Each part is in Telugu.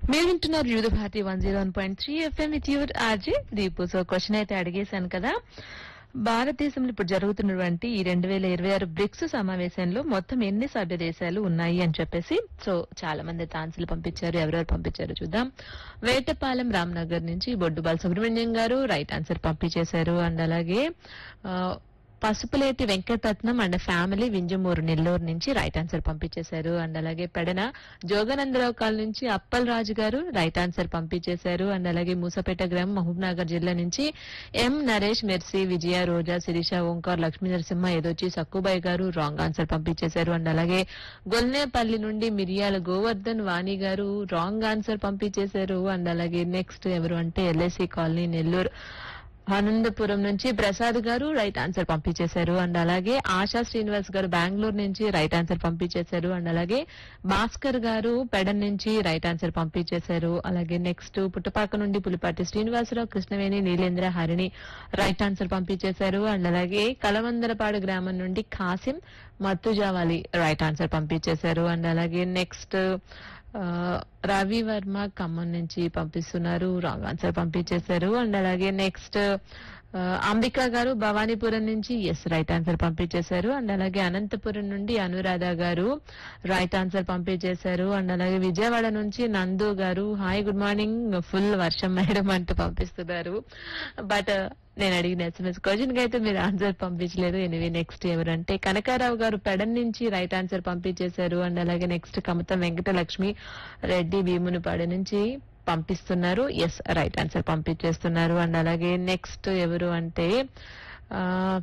మీరు వింటున్నారు యూద Bharati one zero one point three FM with your RJ Deepu so question అయితే అడిగేశాను కదా భారతదేశంలో ఇప్పుడు జరుగుతున్నటువంటి ఈ రెండు వేల ఇరవై ఆరు బ్రిక్స్ సమావేశంలో మొత్తం ఎన్ని సభ్య దేశాలు ఉన్నాయి అని చెప్పేసి సో చాలా మంది అయితే ఆన్సర్లు పంపించారు ఎవరెవరు పంపించారు చూద్దాం వేటపాలెం రామ్నగర్ నుంచి బొడ్డు బాలసుబ్రహ్మణ్యం గారు రైట్ ఆన్సర్ పంపించేశారు అండ్ అలాగే ఆ, పసుపులేటి వెంకటరత్నం అండ్ ఫ్యామిలీ వింజమూరు నెల్లూరు నుంచి రైట్ ఆన్సర్ పంపించేశారు అండ్ అలాగే పెడన జోగనందరావు కాల్ నుంచి అప్పల్ రాజు గారు రైట్ ఆన్సర్ పంపించేశారు అండ్ అలాగే మూసపేట గ్రామం మహబూబ్ నగర్ జిల్లా నుంచి ఎం నరేష్ మెర్సీ విజయ రోజా శిరీష ఓంకార్ లక్ష్మీ నరసింహ ఏదొచ్చి సక్కుబాయ్ గారు రాంగ్ ఆన్సర్ పంపించేశారు అండ్ అలాగే గొల్నేపల్లి నుండి మిరియాల గోవర్ధన్ వాణి గారు రాంగ్ ఆన్సర్ పంపించేశారు అండ్ అలాగే నెక్స్ట్ ఎవరు అంటే ఎల్ఐసి కాలనీ నెల్లూరు ఆనందపురం నుంచి ప్రసాద్ గారు రైట్ ఆన్సర్ పంపించేశారు అండ్ అలాగే ఆశా శ్రీనివాస్ గారు బెంగళూరు నుంచి రైట్ ఆన్సర్ పంపించేశారు అండ్ అలాగే భాస్కర్ గారు పెడన్ నుంచి రైట్ ఆన్సర్ పంపించేశారు అలాగే నెక్స్ట్ పుట్టపాక నుండి పులిపాటి శ్రీనివాసరావు కృష్ణవేణి నీలేంద్ర హరిణి రైట్ ఆన్సర్ పంపించేశారు అండ్ అలాగే కలవందరపాడు గ్రామం నుండి కాసిం మత్తుజావాలి రైట్ ఆన్సర్ పంపించేశారు అండ్ అలాగే నెక్స్ట్ ఆ, రవి వర్మ ఖమ్మం నుంచి పంపిస్తున్నారు రాంగ్ ఆన్సర్ పంపించేశారు అండ్ అలాగే నెక్స్ట్ ఆ, అంబిక గారు భవానీపురం నుంచి ఎస్ రైట్ ఆన్సర్ పంపించేశారు అండ్ అలాగే అనంతపురం నుండి అనురాధ గారు రైట్ ఆన్సర్ పంపించేశారు అండ్ అలాగే విజయవాడ నుంచి Nandu garu hi good morning full వర్షం మేడం అంటూ పంపిస్తున్నారు బట్ నేను అడిగిన ఎస్ఎంఎస్ క్వశ్చన్ కి అయితే మీరు ఆన్సర్ పంపించలేదు ఎనివే నెక్స్ట్ ఎవరంటే కనకారావు గారు పెడన్ నుంచి రైట్ ఆన్సర్ పంపించేశారు అండ్ అలాగే నెక్స్ట్ కమతం వెంకటలక్ష్మి రెడ్డి భీమునిపాడు నుంచి పంపిస్తున్నారు ఎస్ రైట్ ఆన్సర్ పంపించేస్తున్నారు అండ్ అలాగే నెక్స్ట్ ఎవరు అంటే ఆ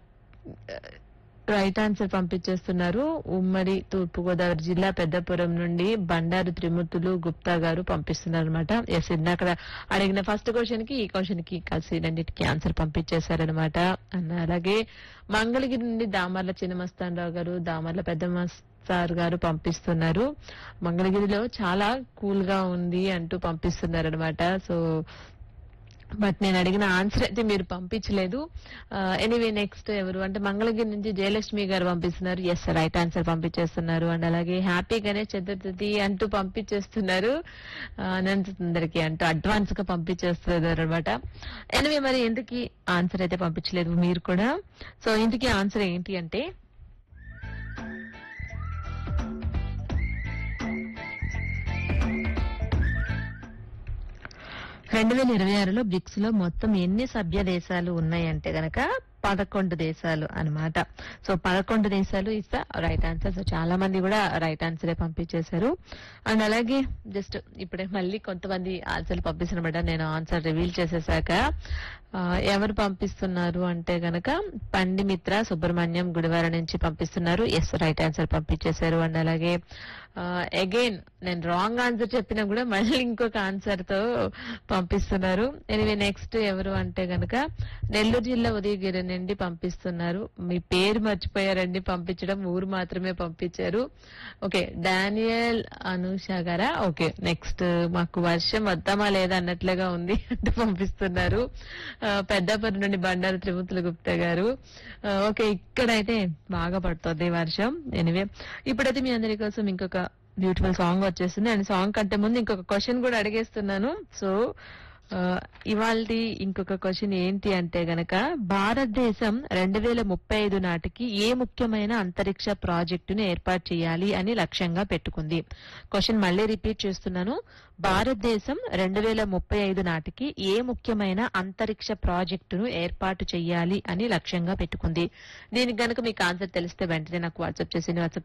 రైట్ ఆన్సర్ పంపించేస్తున్నారు ఉమ్మడి తూర్పుగోదావరి జిల్లా పెద్దపురం నుండి బండారు త్రిమూర్తులు గుప్తా గారు పంపిస్తున్నారు అనమాట ఎస్ ఇందాక అడిగిన ఫస్ట్ క్వశ్చన్ కి ఈ క్వశ్చన్ కి కలిసి రెండింటికి ఆన్సర్ పంపించేశారనమాట అండ్ అలాగే మంగళగిరి నుండి దామర్ల చిన్నమస్తానరావు గారు దామర్ల పెద్ద సార్ గారు పంపిస్తున్నారు మంగళగిరిలో చాలా కూల్ గా ఉంది అంటూ పంపిస్తున్నారు అనమాట సో బట్ నేను అడిగిన ఆన్సర్ అయితే మీరు పంపించలేదు ఎనీవే నెక్స్ట్ ఎవరు అంటే మంగళగిరి నుంచి జయలక్ష్మి గారు పంపిస్తున్నారు ఎస్ రైట్ ఆన్సర్ పంపించేస్తున్నారు అండ్ అలాగే హ్యాపీ గణేష్ చతుర్థి అంటూ పంపించేస్తున్నారు ఆ, అనంత సుందరికి అంటూ అడ్వాన్స్ గా పంపించేస్తున్నారు అనమాట ఎనివే మరి ఎందుకు ఆన్సర్ అయితే పంపించలేదు మీరు కూడా సో ఇంటికి ఆన్సర్ ఏంటి అంటే రెండు వేల ఇరవై ఆరులో బ్రిక్స్ లో మొత్తం ఎన్ని సభ్య దేశాలు ఉన్నాయంటే గనక పదకొండు దేశాలు అన్నమాట సో పదకొండు దేశాలు is the right answer so చాలా మంది కూడా రైట్ ఆన్సరే పంపించేశారు అండ్ అలాగే జస్ట్ ఇప్పుడే మళ్ళీ కొంతమంది ఆన్సర్లు పంపిస్తున్నమాట నేను ఆన్సర్ రివీల్ చేసేసాక ఆ, ఎవరు పంపిస్తున్నారు అంటే గనక పండిమిత్ర సుబ్రహ్మణ్యం గుడివార నుంచి పంపిస్తున్నారు ఎస్ రైట్ ఆన్సర్ పంపించేశారు అండ్ అలాగే అగైన్ నేను రాంగ్ ఆన్సర్ చెప్పినా కూడా మళ్ళీ ఇంకొక ఆన్సర్ తో పంపిస్తున్నారు ఎనివే నెక్స్ట్ ఎవరు అంటే గనక నెల్లూరు జిల్లా ఉదయగిరి నుండి పంపిస్తున్నారు మీ పేరు మర్చిపోయారండి పంపించడం ఊరు మాత్రమే పంపించారు ఓకే డానియల్ అనూష గారా ఓకే నెక్స్ట్ మాకు వర్షం వద్దామా లేదా అన్నట్లుగా ఉంది అంటే పంపిస్తున్నారు ఆ, పెద్దాపురం నుండి బండారు త్రిమూర్తుల గుప్తా గారు ఆ, ఓకే ఇక్కడైతే బాగా పడుతుంది వర్షం ఎనివే ఇప్పుడైతే మీ అందరి కోసం ఇంకొక బ్యూటిఫుల్ సాంగ్ వచ్చేస్తుంది అండ్ సాంగ్ కంటే ముందు ఇంకొక క్వశ్చన్ కూడా అడిగేస్తున్నాను సో ఇవాళ ఇంకొక క్వశ్చన్ ఏంటి అంటే గనక భారతదేశం రెండు వేల ముప్పై ఐదు నాటికి ఏ ముఖ్యమైన అంతరిక్ష ప్రాజెక్టును ఏర్పాటు చేయాలి అని లక్ష్యంగా పెట్టుకుంది క్వశ్చన్ మళ్ళీ రిపీట్ చేస్తున్నాను భారతదేశం రెండు వేల ముప్పై ఐదు నాటికి ఏ ముఖ్యమైన అంతరిక్ష ప్రాజెక్టును ఏర్పాటు చేయాలి అని లక్ష్యంగా పెట్టుకుంది దీనికి గనుక మీకు ఆన్సర్ తెలిస్తే వెంటనే నాకు వాట్సాప్ చేసి వాట్సాప్